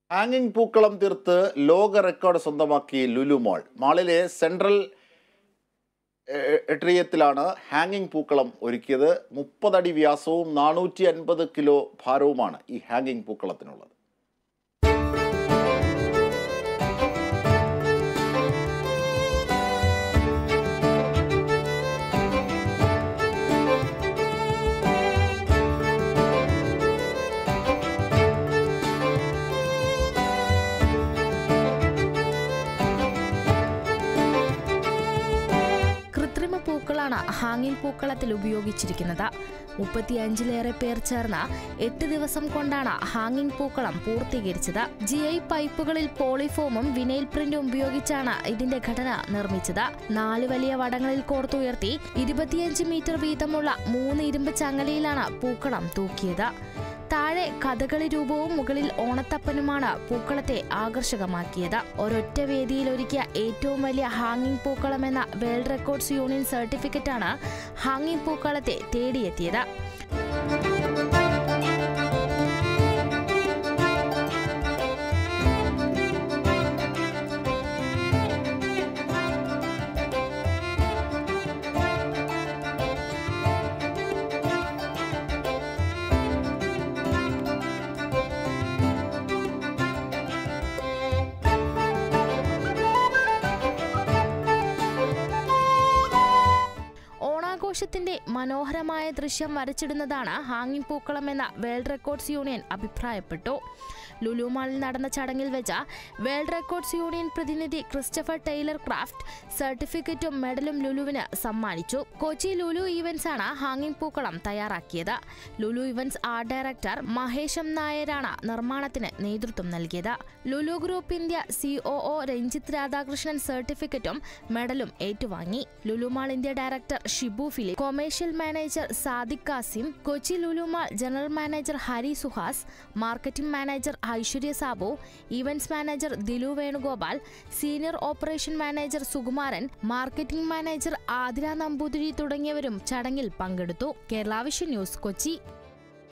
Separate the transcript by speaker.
Speaker 1: ഹാങ്ങിങ് പൂക്കളം തീർത്ത് ലോക റെക്കോർഡ് സ്വന്തമാക്കി ലുലു മാൾ മാളിലെ സെൻട്രൽ എ- എട്രിയത്തിലാണ് ഹാങ്ങിങ് പൂക്കളം ഒരുക്കിയത് മുപ്പതടി വ്യാസവും നാനൂറ്റി അൻപത് കിലോ ഭാരവുമാണ് ഈ ഹാങ്ങിങ് പൂക്കളത്തിനുള്ളത്
Speaker 2: കൃത്രിമ പൂക്കളാണ് ഹാങ്ങിങ് പൂക്കളത്തിൽ ഉപയോഗിച്ചിരിക്കുന്നത് മുപ്പത്തിയഞ്ചിലേറെ പേർ ചേർന്ന് എട്ട് ദിവസം കൊണ്ടാണ് ഹാങ്ങിങ് പൂക്കളം പൂർത്തീകരിച്ചത് ജി ഐ പൈപ്പുകളിൽ പോളിഫോമും വിനൈൽ പ്രിന്റും ഉപയോഗിച്ചാണ് ഇതിന്റെ ഘടന നിർമ്മിച്ചത് നാല് വലിയ വടങ്ങളിൽ കോർത്തുയർത്തി ഇരുപത്തിയഞ്ച് മീറ്റർ വീതമുള്ള മൂന്ന് ഇരുമ്പ് ചങ്ങലയിലാണ് പൂക്കളം തൂക്കിയത് താഴെ കഥകളി രൂപവും മുകളിൽ ഓണത്തപ്പനുമാണ് പൂക്കളത്തെ ആകർഷകമാക്കിയത് ഒരൊറ്റ വേദിയിൽ ഒരുക്കിയ ഏറ്റവും വലിയ ഹാങ്ങിങ് പൂക്കളം എന്ന വേൾഡ് റെക്കോർഡ്സ് യൂണിയൻ സർട്ടിഫിക്കറ്റാണ് ഹാങ്ങിങ് പൂക്കളത്തെ തേടിയെത്തിയത് ഓണാഘോഷത്തിന്റെ മനോഹരമായ ദൃശ്യം വരച്ചിടുന്നതാണ് ഹാങ്ങിങ് പൂക്കളം എന്ന വേൾഡ് റെക്കോർഡ്സ് യൂണിയൻ അഭിപ്രായപ്പെട്ടു ലുലു മാളിൽ നടന്ന ചടങ്ങിൽ വെച്ച വേൾഡ് റെക്കോർഡ്സ് യൂണിയൻ പ്രതിനിധി ക്രിസ്റ്റഫർ ടൈലർ ക്രാഫ്റ്റ് സർട്ടിഫിക്കറ്റും മെഡലും ലുലുവിന് സമ്മാനിച്ചു കൊച്ചി ലുലു ഈവൻസ് ആണ് ഹാങ്ങിങ് പൂക്കളം തയ്യാറാക്കിയത് ലുലു ഇവന്റ്സ് ആർട്ട് ഡയറക്ടർ മഹേഷം നായരാണ് നിർമ്മാണത്തിന് നേതൃത്വം നൽകിയത് Lulu group India COO Ranjith Radhakrishnan സർട്ടിഫിക്കറ്റും മെഡലും ഏറ്റുവാങ്ങി Lulu mall India director Shibu Philip commercial manager Sadiq Kasim Kochi Lulu mall general manager Hari Suhas marketing manager Aishwarya Sabu events manager Dilu Venugopal senior operation manager Sukumaran marketing manager Athira Namboothiri തുടങ്ങിയവരും ചടങ്ങിൽ പങ്കെടുത്തു കേരള വിഷൻ ന്യൂസ് കൊച്ചി